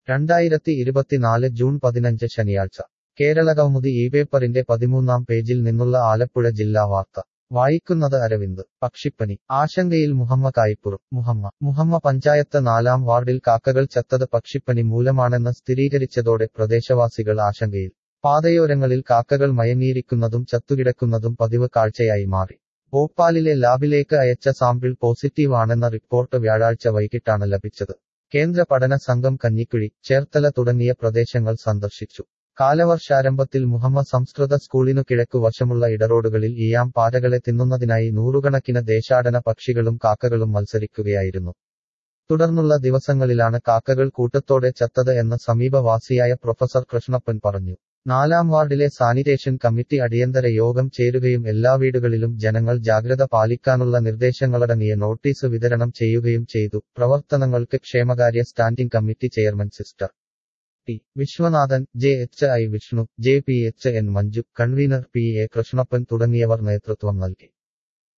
രണ്ടായിരത്തി ഇരുപത്തിനാല് ജൂൺ പതിനഞ്ച് ശനിയാഴ്ച കേരളകൗമുദി ഈ പേപ്പറിന്റെ പതിമൂന്നാം പേജിൽ നിന്നുള്ള ആലപ്പുഴ ജില്ലാ വാർത്ത വായിക്കുന്നത് അരവിന്ദ് പക്ഷിപ്പനി ആശങ്കയിൽ മുഹമ്മ കായിപ്പുറം മുഹമ്മ മുഹമ്മ പഞ്ചായത്ത് നാലാം വാർഡിൽ കാക്കകൾ ചത്തത് പക്ഷിപ്പനി മൂലമാണെന്ന് സ്ഥിരീകരിച്ചതോടെ പ്രദേശവാസികൾ ആശങ്കയിൽ പാതയോരങ്ങളിൽ കാക്കകൾ മയങ്ങിയിരിക്കുന്നതും ചത്തുകിടക്കുന്നതും പതിവ് കാഴ്ചയായി മാറി ഭോപ്പാലിലെ ലാബിലേക്ക് അയച്ച സാമ്പിൾ പോസിറ്റീവ് ആണെന്ന റിപ്പോർട്ട് വ്യാഴാഴ്ച വൈകിട്ടാണ് ലഭിച്ചത് കേന്ദ്ര പഠന സംഘം കഞ്ഞിക്കുഴി ചേർത്തല തുടങ്ങിയ പ്രദേശങ്ങൾ സന്ദർശിച്ചു കാലവർഷാരംഭത്തിൽ മുഹമ്മ സംസ്കൃത സ്കൂളിനു കിഴക്കു വശമുള്ള ഇടറോഡുകളിൽ ഇയാം പാരകളെ തിന്നുന്നതിനായി നൂറുകണക്കിന് ദേശാടന പക്ഷികളും കാക്കകളും മത്സരിക്കുകയായിരുന്നു തുടർന്നുള്ള ദിവസങ്ങളിലാണ് കാക്കകൾ കൂട്ടത്തോടെ ചത്തത് എന്ന് സമീപവാസിയായ പ്രൊഫസർ കൃഷ്ണപ്പൻ പറഞ്ഞു നാലാം വാർഡിലെ സാനിറ്റേഷൻ കമ്മിറ്റി അടിയന്തര യോഗം ചേരുകയും എല്ലാ വീടുകളിലും ജനങ്ങൾ ജാഗ്രത പാലിക്കാനുള്ള നിർദ്ദേശങ്ങളടങ്ങിയ നോട്ടീസ് വിതരണം ചെയ്യുകയും ചെയ്തു പ്രവർത്തനങ്ങൾക്ക് ക്ഷേമകാര്യ standing committee chairman sister T Viswanathan J H I Vishnu J P H N Manju convener P A Krishnappan തുടങ്ങിയവർ നേതൃത്വം നൽകി